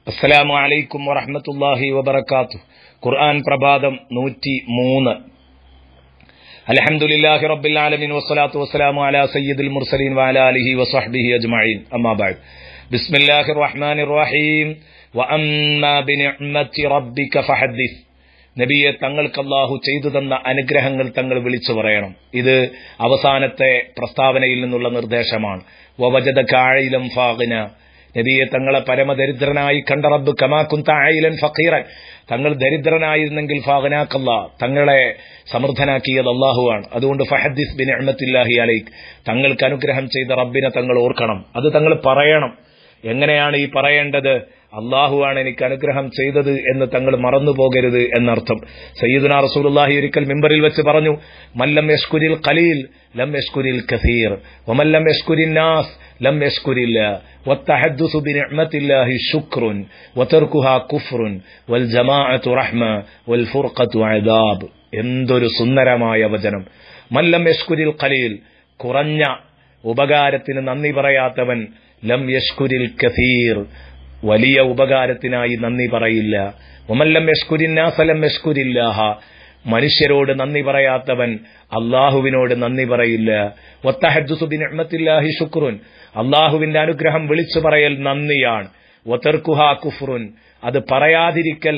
അസ്സലാമു അലൈക്കും വറഹ്മത്തുള്ളാഹി വബറകാത്തു ഖുർആൻ പ്രഭാതം നൂറ്റി മൂന്ന് അൽഹംദുലില്ലാഹി റബ്ബിൽ ആലമീൻ വസ്സലാത്തു വസ്സലാമു അലാ സയ്യിദിൽ മുർസലീൻ വഅലാ ആലിഹി വസഹ്ബിഹി അജ്മഈൻ അമ്മാ ബഅദ് ബിസ്മില്ലാഹിർ റഹ്മാനിർ റഹീം വഅമ്മാ ബിനിഅ്മതി റബ്ബിക ഫഹദ്ദിസ് നബിയെ തങ്ങൾക്ക് അള്ളാഹു ചെയ്തു തന്ന അനുഗ്രഹങ്ങൾ തങ്ങൾ വിളിച്ചു പറയണം ഇത് അവസാനത്തെ പ്രസ്താവനയിൽ നിന്നുള്ള നിർദ്ദേശമാണ് വവജദ കായിലം ഫാഗിന നബിയെ തങ്ങളെ പരമദരിദ്രനായി കണ്ട റബ്ബ് കമാക്കുന്ത ആയിലൻ ഫക്കീറൻ തങ്ങൾ ദരിദ്രനായിരുന്നെങ്കിൽ ഫാഗനാക്കല്ല തങ്ങളെ സമൃദ്ധനാക്കിയത് അള്ളാഹുവാണ് അതുകൊണ്ട് ഫഹദ്ദിസ് ബിൻ അഹമ്മത്തില്ലാഹി അലൈക്ക് തങ്ങൾക്ക് അനുഗ്രഹം ചെയ്ത റബ്ബിനെ തങ്ങൾ ഓർക്കണം അത് തങ്ങൾ പറയണം എങ്ങനെയാണ് ഈ പറയേണ്ടത് അള്ളാഹുവാണ് എനിക്ക് അനുഗ്രഹം ചെയ്തത് എന്ന് തങ്ങൾ മറന്നു പോകരുത് എന്നർത്ഥം സയ്യിദുന റസൂലുള്ളാഹി ഒരിക്കൽ മിമ്പറിൽ വെച്ച് പറഞ്ഞു മല്ലം യഷ്കുരിൽ ഖലീൽ ലം യഷ്കുരിൽ കസീർ വമല്ലം യഷ്കുരിൻ നാസ് ലം യഷ്കുരില്ല والتحدث بنعمة الله شكر وتركها كفر والجماعة رحمة والفرقة عذاب എന്തൊരു സുന്ദരമായ വചനം മല്ലം യഷ്കുരിൽ ഖലീൽ കുറഞ്ഞ ഉപകാരത്തിന് നന്ദി പറയാത്തവൻ ലം യഷ്കുരിൽ കസീർ വലിയ ഉപകാരത്തിനായി നന്ദി പറയില്ല ഒമല്ലം യഷ്കുരിന്നാസലം യഷ്കുരില്ലാഹ മനുഷ്യരോട് നന്ദി പറയാത്തവൻ അള്ളാഹുവിനോട് നന്ദി പറയില്ല ഒത്തഹദ്സുബിൻഹി ശുക്രുൻ അള്ളാഹുവിന്റെ അനുഗ്രഹം വിളിച്ചു പറയൽ നന്ദിയാണ് ഒത്തർക്കുഹ കുഫ്റുൻ അത് പറയാതിരിക്കൽ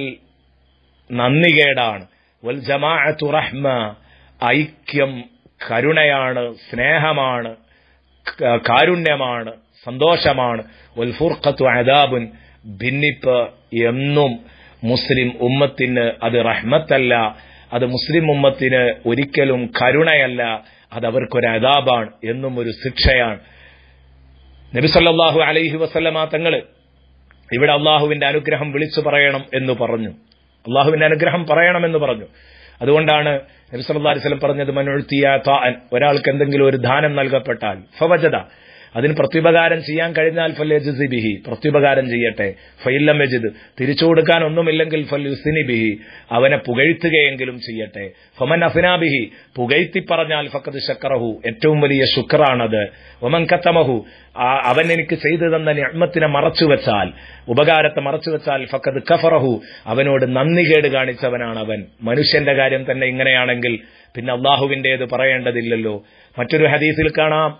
നന്ദികേടാണ് വൽ ജമാഅത്തു റഹ്മ ഐക്യം കരുണയാണ് സ്നേഹമാണ് കാരുണ്യമാണ് സന്തോഷമാണ് വൽ ഫുർഖത്തു അദാബുൻ ഭിന്നിപ്പ് എന്നും മുസ്ലിം ഉമ്മത്തിന് അത് റഹ്മത്തല്ല അത് മുസ്ലിം ഉമ്മത്തിന് ഒരിക്കലും കരുണയല്ല അത് അവർക്കൊരു അദാബാണ് എന്നും ഒരു ശിക്ഷയാണ് നബിസല്ലാഹു അലൈഹി വസല്ലമ തങ്ങള് ഇവിടെ അള്ളാഹുവിന്റെ അനുഗ്രഹം വിളിച്ചു പറയണം എന്ന് പറഞ്ഞു അള്ളാഹുവിന്റെ അനുഗ്രഹം പറയണമെന്ന് പറഞ്ഞു അതുകൊണ്ടാണ് നബി സല്ലല്ലാഹു അലൈഹി വസല്ലം പറഞ്ഞത് മനുഴ്ത്തിയ താൻ ഒരാൾക്ക് എന്തെങ്കിലും ഒരു ദാനം നൽകപ്പെട്ടാൽ ഫവജദ അതിന് പ്രത്യുപകാരം ചെയ്യാൻ കഴിഞ്ഞാൽ ഫല്യജിസി ബിഹി പ്രത്യുപകാരം ചെയ്യട്ടെ ഫൈല്ലം യജിദ് തിരിച്ചു കൊടുക്കാൻ ഒന്നുമില്ലെങ്കിൽ ഫല്യുസിനി ബിഹി അവനെ പുകഴ്ത്തുകയെങ്കിലും ചെയ്യട്ടെ ഫമൻ അഫിനാബിഹി പുകഴ്ത്തി പറഞ്ഞാൽ ഫക്കത് ശക്കറഹു ഏറ്റവും വലിയ ശുക്രാണത് ഒമൻ കത്തമഹു അവൻ എനിക്ക് ചെയ്തു തന്ന ഞമ്മത്തിനെ മറച്ചു വെച്ചാൽ ഉപകാരത്തെ മറച്ചു വെച്ചാൽ ഫക്കത് കഫറഹു അവനോട് നന്ദികേട് കാണിച്ചവനാണ് അവൻ മനുഷ്യന്റെ കാര്യം തന്നെ ഇങ്ങനെയാണെങ്കിൽ പിന്നെ അള്ളാഹുവിന്റേത് പറയേണ്ടതില്ലല്ലോ മറ്റൊരു ഹദീസിൽ കാണാം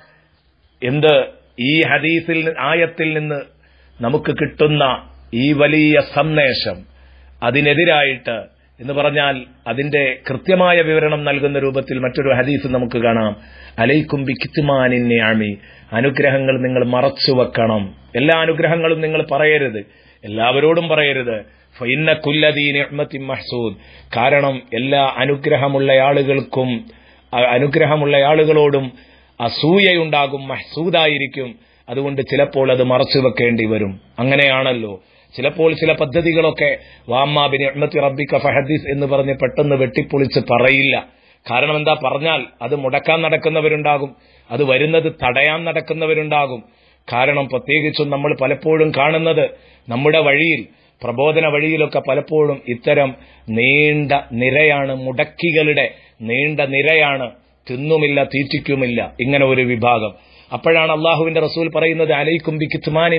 എന്ത് ഈ ഹദീസിൽ ആയത്തിൽ നിന്ന് നമുക്ക് കിട്ടുന്ന ഈ വലിയ സന്ദേശം അതിനെതിരായിട്ട് എന്ന് പറഞ്ഞാൽ അതിന്റെ കൃത്യമായ വിവരണം നൽകുന്ന രൂപത്തിൽ മറ്റൊരു ഹദീസ് നമുക്ക് കാണാം അലൈക്കും ബിക്കിത്തുമാനിന്യാമി അനുഗ്രഹങ്ങൾ നിങ്ങൾ മറച്ചു വെക്കണം എല്ലാ അനുഗ്രഹങ്ങളും നിങ്ങൾ പറയരുത് എല്ലാവരോടും പറയരുത് ഫൈന്ന കുല്ലദീൻ മഹ്സൂദ് കാരണം എല്ലാ അനുഗ്രഹമുള്ള ആളുകൾക്കും അനുഗ്രഹമുള്ള ആളുകളോടും അസൂയയുണ്ടാകും മഹ്സൂദായിരിക്കും അതുകൊണ്ട് ചിലപ്പോൾ അത് മറച്ചു വെക്കേണ്ടി വരും അങ്ങനെയാണല്ലോ ചിലപ്പോൾ ചില പദ്ധതികളൊക്കെ വാമ്മാബിന് എണ്ണത്തി റബ്ബിക്ക ഫഹദീസ് എന്ന് പറഞ്ഞ് പെട്ടെന്ന് വെട്ടിപ്പൊളിച്ച് പറയില്ല കാരണം എന്താ പറഞ്ഞാൽ അത് മുടക്കാൻ നടക്കുന്നവരുണ്ടാകും അത് വരുന്നത് തടയാൻ നടക്കുന്നവരുണ്ടാകും കാരണം പ്രത്യേകിച്ചും നമ്മൾ പലപ്പോഴും കാണുന്നത് നമ്മുടെ വഴിയിൽ പ്രബോധന വഴിയിലൊക്കെ പലപ്പോഴും ഇത്തരം നീണ്ട നിരയാണ് മുടക്കികളുടെ നീണ്ട നിരയാണ് തിന്നുമില്ല തീറ്റിക്കുമില്ല ഇങ്ങനെ ഒരു വിഭാഗം അപ്പോഴാണ് അള്ളാഹുവിന്റെ റസൂൽ പറയുന്നത് അലൈക്കും ബിക്കിത്മാൻ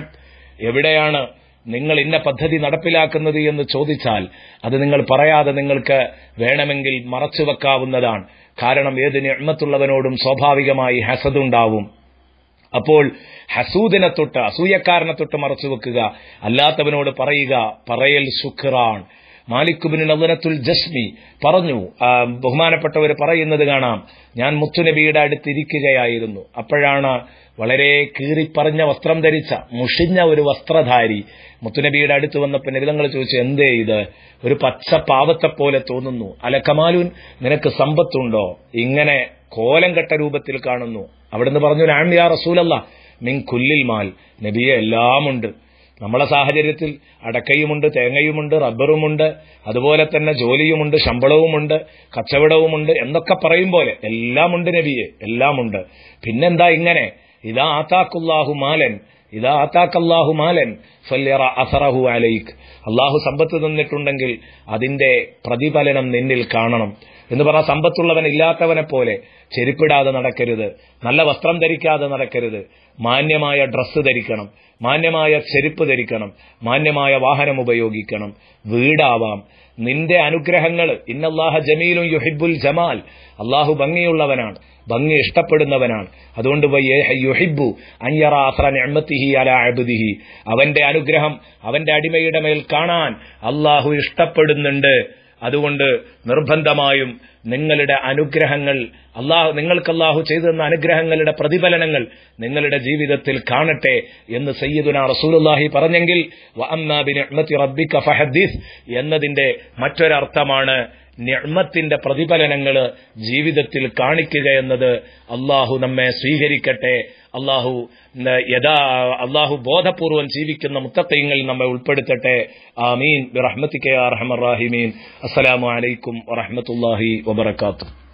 എവിടെയാണ് നിങ്ങൾ ഇന്ന പദ്ധതി നടപ്പിലാക്കുന്നത് എന്ന് ചോദിച്ചാൽ അത് നിങ്ങൾ പറയാതെ നിങ്ങൾക്ക് വേണമെങ്കിൽ മറച്ചു വെക്കാവുന്നതാണ് കാരണം ഏത് എണ്ണത്തുള്ളവനോടും സ്വാഭാവികമായി ഹസദുണ്ടാവും അപ്പോൾ ഹസൂദിനെ തൊട്ട് അസൂയക്കാരനെ തൊട്ട് മറച്ചു വെക്കുക അല്ലാത്തവനോട് പറയുക പറയൽ ശുക്റാൻ മാലിക്കുബിന് നവനത്തുൽ ജസ്മി പറഞ്ഞു ബഹുമാനപ്പെട്ടവർ പറയുന്നത് കാണാം ഞാൻ മുത്തുനബിയുടെ അടുത്ത് ഇരിക്കുകയായിരുന്നു അപ്പോഴാണ് വളരെ കീറിപ്പറഞ്ഞ വസ്ത്രം ധരിച്ച മുഷിഞ്ഞ ഒരു വസ്ത്രധാരി മുത്തുനബിയുടെ അടുത്ത് വന്നപ്പോൾ നിബിതങ്ങൾ ചോദിച്ചു എന്തേ ഇത് ഒരു പച്ച പാവത്തെ പോലെ തോന്നുന്നു അല കമാലൂൻ നിനക്ക് സമ്പത്തുണ്ടോ ഇങ്ങനെ കോലം കെട്ട രൂപത്തിൽ കാണുന്നു അവിടുന്ന് പറഞ്ഞു ഞാൻ യാ റസൂലല്ല മിൻ കുല്ലിൽ മാൽ നബിയെ എല്ലാമുണ്ട് നമ്മളെ സാഹചര്യത്തിൽ അടക്കയുമുണ്ട് തേങ്ങയുമുണ്ട് റബ്ബറുമുണ്ട് അതുപോലെ തന്നെ ജോലിയുമുണ്ട് ശമ്പളവുമുണ്ട് കച്ചവടവുമുണ്ട് എന്നൊക്കെ പറയും പോലെ എല്ലാമുണ്ട് നബിയെ എല്ലാമുണ്ട് പിന്നെന്താ ഇങ്ങനെ ഇതാ ആത്താക്കുല്ലാഹു മാലൻ ഇതാ ആത്താക്കല്ലാഹു മാലൻ ഫല്യറ അസറഹു അലൈക്ക് അള്ളാഹു സമ്പത്ത് തന്നിട്ടുണ്ടെങ്കിൽ അതിന്റെ പ്രതിഫലനം നിന്നിൽ കാണണം എന്ന് പറഞ്ഞാൽ സമ്പത്തുള്ളവൻ ഇല്ലാത്തവനെ പോലെ ചെരുപ്പിടാതെ നടക്കരുത് നല്ല വസ്ത്രം ധരിക്കാതെ നടക്കരുത് മാന്യമായ ഡ്രസ്സ് ധരിക്കണം മാന്യമായ ചെരുപ്പ് ധരിക്കണം മാന്യമായ വാഹനം ഉപയോഗിക്കണം വീടാവാം നിന്റെ അനുഗ്രഹങ്ങൾ ഇന്നല്ലാഹ ജമീലും യുഹിബുൽ ജമാൽ അള്ളാഹു ഭംഗിയുള്ളവനാണ് ഭംഗി ഇഷ്ടപ്പെടുന്നവനാണ് അതുകൊണ്ട് യുഹിബു അയ്യറ അത്ര നിഅമത്തിഹി അല അബ്ദിഹി അവന്റെ അനുഗ്രഹം അവന്റെ അടിമയുടെ മേൽ കാണാൻ അള്ളാഹു ഇഷ്ടപ്പെടുന്നുണ്ട് അതുകൊണ്ട് നിർബന്ധമായും നിങ്ങളുടെ അനുഗ്രഹങ്ങൾ അള്ളാഹു നിങ്ങൾക്ക് അള്ളാഹു ചെയ്തു തന്ന അനുഗ്രഹങ്ങളുടെ പ്രതിഫലനങ്ങൾ നിങ്ങളുടെ ജീവിതത്തിൽ കാണട്ടെ എന്ന് സയ്യിദുന റസൂലുള്ളാഹി പറഞ്ഞെങ്കിൽ വഅമ്മാ ബിനിഅ്മതി റബ്ബിക ഫഹദ്ദിസ് എന്നതിന്റെ മറ്റൊരർത്ഥമാണ് നിഅ്മത്തിന്റെ പ്രതിഫലനങ്ങൾ ജീവിതത്തിൽ കാണിക്കുക എന്നത് അള്ളാഹു നമ്മെ സ്വീകരിക്കട്ടെ അള്ളാഹു യഥാ അള്ളാഹു ബോധപൂർവം ജീവിക്കുന്ന മുത്തക്കയങ്ങളിൽ നമ്മെ ഉൾപ്പെടുത്തട്ടെ ആമീൻ റഹ്മത്തിക്കെ അറഹമറാഹിമീൻ അസ്സലാമു അലൈക്കും വറഹമത്തല്ലാഹി വബർക്കാത്തു